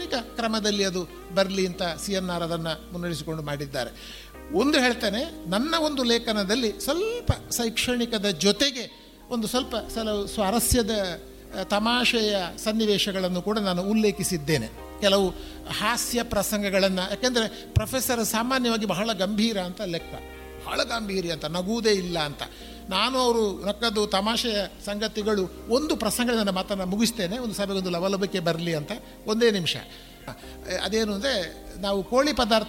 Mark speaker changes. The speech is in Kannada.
Speaker 1: ಶೈಕ್ಷಣಿಕ ಕ್ರಮದಲ್ಲಿ ಅದು ಬರಲಿ ಅಂತ ಸಿ ಎನ್ ಆರ್ ಅದನ್ನು ಮುನ್ನಡೆಸಿಕೊಂಡು ಮಾಡಿದ್ದಾರೆ ಒಂದು ಹೇಳ್ತೇನೆ ನನ್ನ ಒಂದು ಲೇಖನದಲ್ಲಿ ಸ್ವಲ್ಪ ಶೈಕ್ಷಣಿಕದ ಜೊತೆಗೆ ಒಂದು ಸ್ವಲ್ಪ ಕೆಲವು ಸ್ವಾರಸ್ಯದ ಆ, ತಮಾಷೆಯ ಸನ್ನಿವೇಶಗಳನ್ನು ಕೂಡ ನಾನು ಉಲ್ಲೇಖಿಸಿದ್ದೇನೆ ಕೆಲವು ಹಾಸ್ಯ ಪ್ರಸಂಗಗಳನ್ನು ಯಾಕೆಂದರೆ ಪ್ರೊಫೆಸರ್ ಸಾಮಾನ್ಯವಾಗಿ ಬಹಳ ಗಂಭೀರ ಅಂತ ಲೆಕ್ಕ ಬಹಳ ಗಾಂಭೀರ್ಯ ಅಂತ ನಗುವುದೇ ಇಲ್ಲ ಅಂತ ನಾನು ಅವರು ನಕ್ಕದ್ದು ತಮಾಷೆಯ ಸಂಗತಿಗಳು ಒಂದು ಪ್ರಸಂಗ ನನ್ನ ಮಾತನ್ನು ಮುಗಿಸ್ತೇನೆ ಒಂದು ಸಭೆಗೊಂದು ಲವಲಭಿಕೆ ಬರಲಿ ಅಂತ ಒಂದೇ ನಿಮಿಷ ಅದೇನು ಅಂದರೆ ನಾವು ಕೋಳಿ ಪದಾರ್ಥ